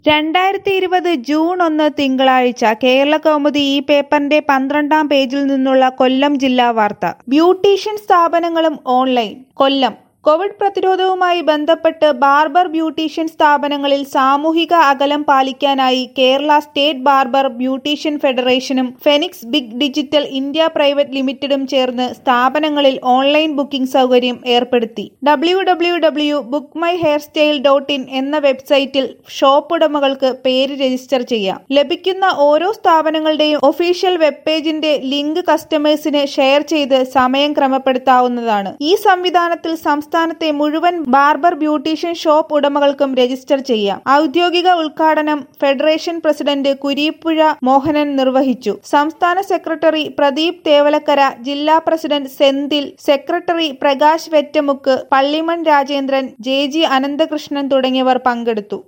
രണ്ടായിരത്തി ഇരുപത് ജൂൺ ഒന്ന് തിങ്കളാഴ്ച കേരള കൗമുദി ഈ പേപ്പറിന്റെ പന്ത്രണ്ടാം പേജിൽ നിന്നുള്ള കൊല്ലം ജില്ലാ വാർത്ത ബ്യൂട്ടീഷ്യൻ സ്ഥാപനങ്ങളും ഓൺലൈൻ കൊല്ലം കോവിഡ് പ്രതിരോധവുമായി ബന്ധപ്പെട്ട് ബാർബർ ബ്യൂട്ടീഷ്യൻ സ്ഥാപനങ്ങളിൽ സാമൂഹിക അകലം പാലിക്കാനായി കേരള സ്റ്റേറ്റ് ബാർബർ ബ്യൂട്ടീഷ്യൻ ഫെഡറേഷനും Phoenix big digital India private ലിമിറ്റഡും ചേർന്ന് സ്ഥാപനങ്ങളിൽ ഓൺലൈൻ ബുക്കിംഗ് സൗകര്യം ഏർപ്പെടുത്തി W W W book my hair style dot in എന്ന വെബ്സൈറ്റിൽ ഷോപ്പ് ഉടമകൾക്ക് പേര് രജിസ്റ്റർ ചെയ്യാം ലഭിക്കുന്ന ഓരോ സ്ഥാപനങ്ങളുടെയും ഒഫീഷ്യൽ വെബ് പേജിന്റെ ലിങ്ക് കസ്റ്റമേഴ്സിന് ഷെയർ ചെയ്ത് സമയം ക്രമപ്പെടുത്താവുന്നതാണ് ഈ സംവിധാനത്തിൽ സംസ്ഥാനത്തെ മുഴുവൻ ബാർബർ ബ്യൂട്ടീഷ്യൻ ഷോപ്പ് ഉടമകൾക്കും രജിസ്റ്റർ ചെയ്യാം ഔദ്യോഗിക ഉദ്ഘാടനം ഫെഡറേഷൻ പ്രസിഡന്റ് കുരീപ്പുഴ മോഹനൻ നിർവഹിച്ചു സംസ്ഥാന സെക്രട്ടറി പ്രദീപ് തേവലക്കര ജില്ലാ president Senthil secretary Prakash Vettamukku Pallimon Rajendran J G Ananthakrishnan തുടങ്ങിയവർ പങ്കെടുത്തു